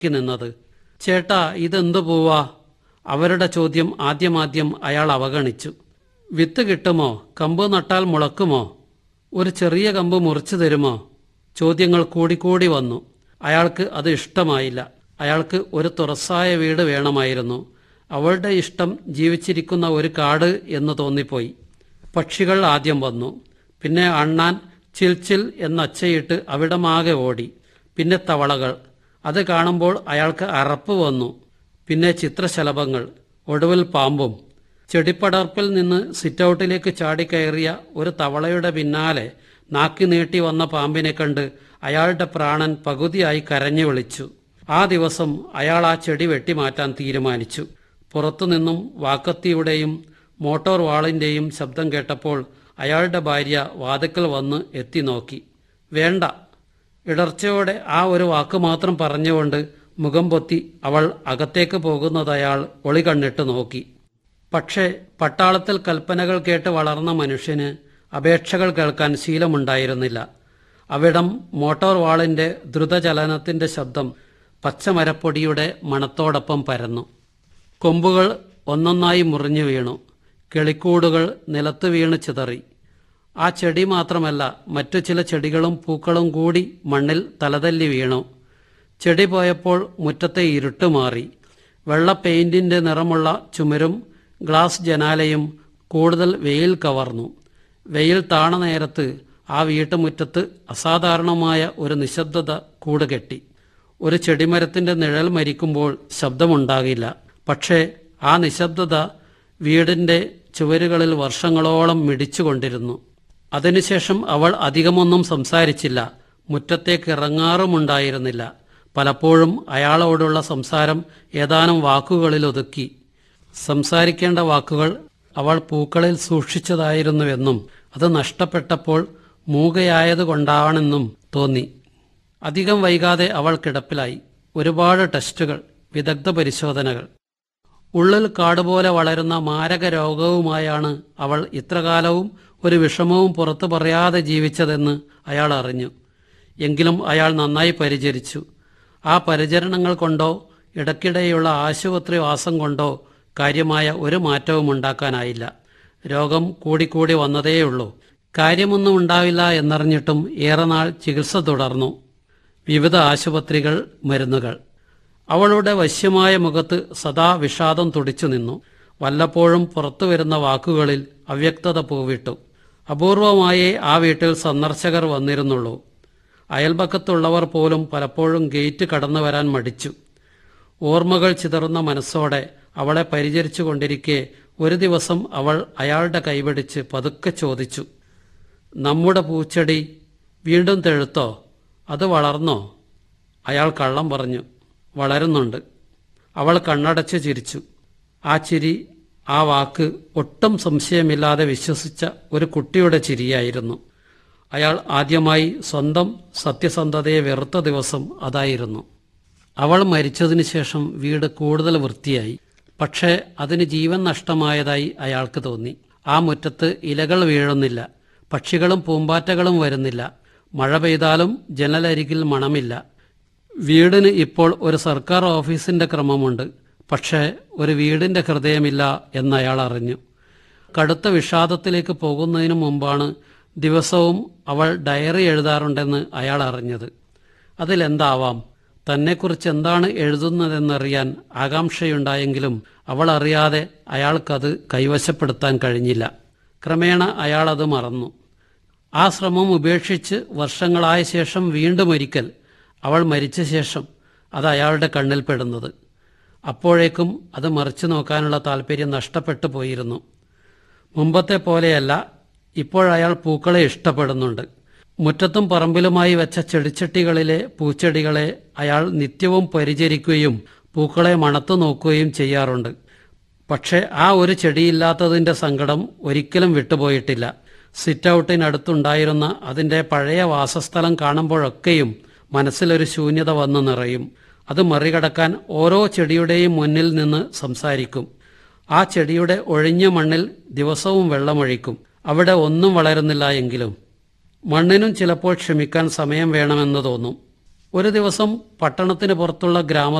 നിന്നത് ചേട്ടാ ഇതെന്തു പൂവാ അവരുടെ ചോദ്യം ആദ്യമാദ്യം അയാൾ അവഗണിച്ചു വിത്ത് കിട്ടുമോ കമ്പ് നട്ടാൽ മുളക്കുമോ ഒരു ചെറിയ കമ്പ് മുറിച്ചു തരുമോ ചോദ്യങ്ങൾ കൂടിക്കൂടി വന്നു അയാൾക്ക് അത് ഇഷ്ടമായില്ല അയാൾക്ക് ഒരു തുറസായ വീട് വേണമായിരുന്നു അവളുടെ ഇഷ്ടം ജീവിച്ചിരിക്കുന്ന ഒരു കാട് എന്ന് തോന്നിപ്പോയി പക്ഷികൾ ആദ്യം വന്നു പിന്നെ അണ്ണാൻ ചിൽച്ചിൽ എന്നച്ചയിട്ട് അവിടമാകെ ഓടി പിന്നെ തവളകൾ അത് കാണുമ്പോൾ അയാൾക്ക് അറപ്പ് വന്നു പിന്നെ ചിത്രശലഭങ്ങൾ ഒടുവിൽ പാമ്പും ചെടിപ്പടർപ്പിൽ നിന്ന് സിറ്റൗട്ടിലേക്ക് ചാടിക്കയറിയ ഒരു തവളയുടെ പിന്നാലെ നാക്കി നീട്ടി വന്ന പാമ്പിനെ കണ്ട് അയാളുടെ പ്രാണൻ പകുതിയായി കരഞ്ഞു വിളിച്ചു ആ ദിവസം അയാൾ ആ ചെടി വെട്ടിമാറ്റാൻ തീരുമാനിച്ചു പുറത്തുനിന്നും വാക്കത്തിയുടെയും മോട്ടോർ വാളിന്റെയും ശബ്ദം കേട്ടപ്പോൾ അയാളുടെ ഭാര്യ വാതിക്കൽ വന്ന് എത്തി നോക്കി വേണ്ട ഇടർച്ചയോടെ ആ ഒരു വാക്ക് മാത്രം പറഞ്ഞുകൊണ്ട് മുഖം പൊത്തി അവൾ അകത്തേക്ക് പോകുന്നതയാൾ ഒളി കണ്ണിട്ട് നോക്കി പക്ഷേ പട്ടാളത്തിൽ കൽപ്പനകൾ കേട്ട് വളർന്ന മനുഷ്യന് അപേക്ഷകൾ കേൾക്കാൻ ശീലമുണ്ടായിരുന്നില്ല അവിടം മോട്ടോർ വാളിന്റെ ദ്രുതചലനത്തിന്റെ ശബ്ദം പച്ചമരപ്പൊടിയുടെ മണത്തോടൊപ്പം പരന്നു കൊമ്പുകൾ ഒന്നൊന്നായി മുറിഞ്ഞു വീണു കിളിക്കൂടുകൾ നിലത്ത് വീണ് ചിതറി ആ ചെടി മാത്രമല്ല മറ്റു ചില ചെടികളും പൂക്കളും കൂടി മണ്ണിൽ തലതല്ലി വീണു ചെടി പോയപ്പോൾ മുറ്റത്തെ ഇരുട്ട് മാറി വെള്ള പെയിന്റിന്റെ നിറമുള്ള ചുമരും ഗ്ലാസ് ജനാലയും കൂടുതൽ വെയിൽ കവർന്നു വെയിൽ താണ നേരത്ത് ആ വീട്ടുമുറ്റത്ത് അസാധാരണമായ ഒരു നിശബ്ദത കൂടുകെട്ടി ഒരു ചെടിമരത്തിന്റെ നിഴൽ മരിക്കുമ്പോൾ ശബ്ദമുണ്ടാകില്ല പക്ഷേ ആ നിശബ്ദത വീടിന്റെ ചുവരുകളിൽ വർഷങ്ങളോളം മിടിച്ചുകൊണ്ടിരുന്നു അതിനുശേഷം അവൾ അധികമൊന്നും സംസാരിച്ചില്ല മുറ്റത്തേക്ക് ഇറങ്ങാറുമുണ്ടായിരുന്നില്ല പലപ്പോഴും അയാളോടുള്ള സംസാരം ഏതാനും വാക്കുകളിൽ ഒതുക്കി സംസാരിക്കേണ്ട വാക്കുകൾ അവൾ പൂക്കളിൽ സൂക്ഷിച്ചതായിരുന്നുവെന്നും അത് നഷ്ടപ്പെട്ടപ്പോൾ മൂകയായതുകൊണ്ടാണെന്നും തോന്നി അധികം വൈകാതെ അവൾ കിടപ്പിലായി ഒരുപാട് ടെസ്റ്റുകൾ വിദഗ്ധ പരിശോധനകൾ ഉള്ളിൽ കാടുപോലെ വളരുന്ന മാരക രോഗവുമായാണ് അവൾ ഇത്രകാലവും ഒരു വിഷമവും പുറത്തു പറയാതെ ജീവിച്ചതെന്ന് അയാൾ അറിഞ്ഞു എങ്കിലും അയാൾ നന്നായി പരിചരിച്ചു ആ പരിചരണങ്ങൾ കൊണ്ടോ ഇടയ്ക്കിടെയുള്ള ആശുപത്രി വാസം കൊണ്ടോ കാര്യമായ ഒരു മാറ്റവും ഉണ്ടാക്കാനായില്ല രോഗം കൂടിക്കൂടി വന്നതേയുള്ളൂ കാര്യമൊന്നും ഉണ്ടാവില്ല എന്നറിഞ്ഞിട്ടും ഏറെ നാൾ ചികിത്സ തുടർന്നു വിവിധ ആശുപത്രികൾ മരുന്നുകൾ അവളുടെ വശ്യമായ മുഖത്ത് സദാ വിഷാദം തുടിച്ചു നിന്നു വല്ലപ്പോഴും പുറത്തു വരുന്ന വാക്കുകളിൽ അവ്യക്തത പൂവിട്ടു അപൂർവമായേ ആ വീട്ടിൽ സന്ദർശകർ വന്നിരുന്നുള്ളൂ അയൽപക്കത്തുള്ളവർ പോലും പലപ്പോഴും ഗേറ്റ് കടന്നു വരാൻ മടിച്ചു ഓർമ്മകൾ ചിതറുന്ന മനസ്സോടെ അവളെ പരിചരിച്ചു കൊണ്ടിരിക്കെ ഒരു ദിവസം അവൾ അയാളുടെ കൈപിടിച്ച് പതുക്കെ ചോദിച്ചു നമ്മുടെ പൂച്ചെടി വീണ്ടും തെഴുത്തോ അത് വളർന്നോ അയാൾ കള്ളം പറഞ്ഞു വളരുന്നുണ്ട് അവൾ കണ്ണടച്ച് ചിരിച്ചു ആ ചിരി ആ വാക്ക് ഒട്ടും സംശയമില്ലാതെ വിശ്വസിച്ച ഒരു കുട്ടിയുടെ ചിരിയായിരുന്നു അയാൾ ആദ്യമായി സ്വന്തം സത്യസന്ധതയെ വെറുത്ത ദിവസം അതായിരുന്നു അവൾ മരിച്ചതിനു ശേഷം വീട് കൂടുതൽ വൃത്തിയായി പക്ഷേ അതിന് ജീവൻ നഷ്ടമായതായി അയാൾക്ക് തോന്നി ആ മുറ്റത്ത് ഇലകൾ വീഴുന്നില്ല പക്ഷികളും പൂമ്പാറ്റകളും വരുന്നില്ല മഴ പെയ്താലും ജനലരികിൽ മണമില്ല വീടിന് ഇപ്പോൾ ഒരു സർക്കാർ ഓഫീസിന്റെ ക്രമമുണ്ട് പക്ഷേ ഒരു വീടിന്റെ ഹൃദയമില്ല എന്ന് അയാൾ അറിഞ്ഞു കടുത്ത വിഷാദത്തിലേക്ക് പോകുന്നതിനു മുമ്പാണ് ദിവസവും അവൾ ഡയറി എഴുതാറുണ്ടെന്ന് അയാൾ അറിഞ്ഞത് അതിലെന്താവാം തന്നെക്കുറിച്ച് എന്താണ് എഴുതുന്നതെന്നറിയാൻ ആകാംക്ഷയുണ്ടായെങ്കിലും അവൾ അറിയാതെ അയാൾക്കത് കൈവശപ്പെടുത്താൻ കഴിഞ്ഞില്ല ക്രമേണ അയാളത് മറന്നു ആ ശ്രമം ഉപേക്ഷിച്ച് വർഷങ്ങളായ ശേഷം വീണ്ടും ഒരിക്കൽ അവൾ മരിച്ച ശേഷം അത് അയാളുടെ കണ്ണിൽപ്പെടുന്നത് അപ്പോഴേക്കും അത് മറിച്ചു നോക്കാനുള്ള താല്പര്യം നഷ്ടപ്പെട്ടു പോയിരുന്നു മുമ്പത്തെ പോലെയല്ല ഇപ്പോഴയാൾ പൂക്കളെ ഇഷ്ടപ്പെടുന്നുണ്ട് മുറ്റത്തും പറമ്പിലുമായി വെച്ച ചെടിച്ചട്ടികളിലെ പൂച്ചെടികളെ അയാൾ നിത്യവും പരിചരിക്കുകയും പൂക്കളെ മണത്തു നോക്കുകയും ചെയ്യാറുണ്ട് പക്ഷേ ആ ഒരു ചെടിയില്ലാത്തതിന്റെ സങ്കടം ഒരിക്കലും വിട്ടുപോയിട്ടില്ല സിറ്റൌട്ടിനടുത്തുണ്ടായിരുന്ന അതിന്റെ പഴയ വാസസ്ഥലം കാണുമ്പോഴൊക്കെയും മനസ്സിലൊരു ശൂന്യത വന്നു നിറയും അത് മറികടക്കാൻ ഓരോ ചെടിയുടെയും മുന്നിൽ നിന്ന് സംസാരിക്കും ആ ചെടിയുടെ ഒഴിഞ്ഞ മണ്ണിൽ ദിവസവും വെള്ളമൊഴിക്കും അവിടെ ഒന്നും വളരുന്നില്ല എങ്കിലും മണ്ണിനും ചിലപ്പോൾ ക്ഷമിക്കാൻ സമയം വേണമെന്ന് തോന്നും ഒരു ദിവസം പട്ടണത്തിന് പുറത്തുള്ള ഗ്രാമ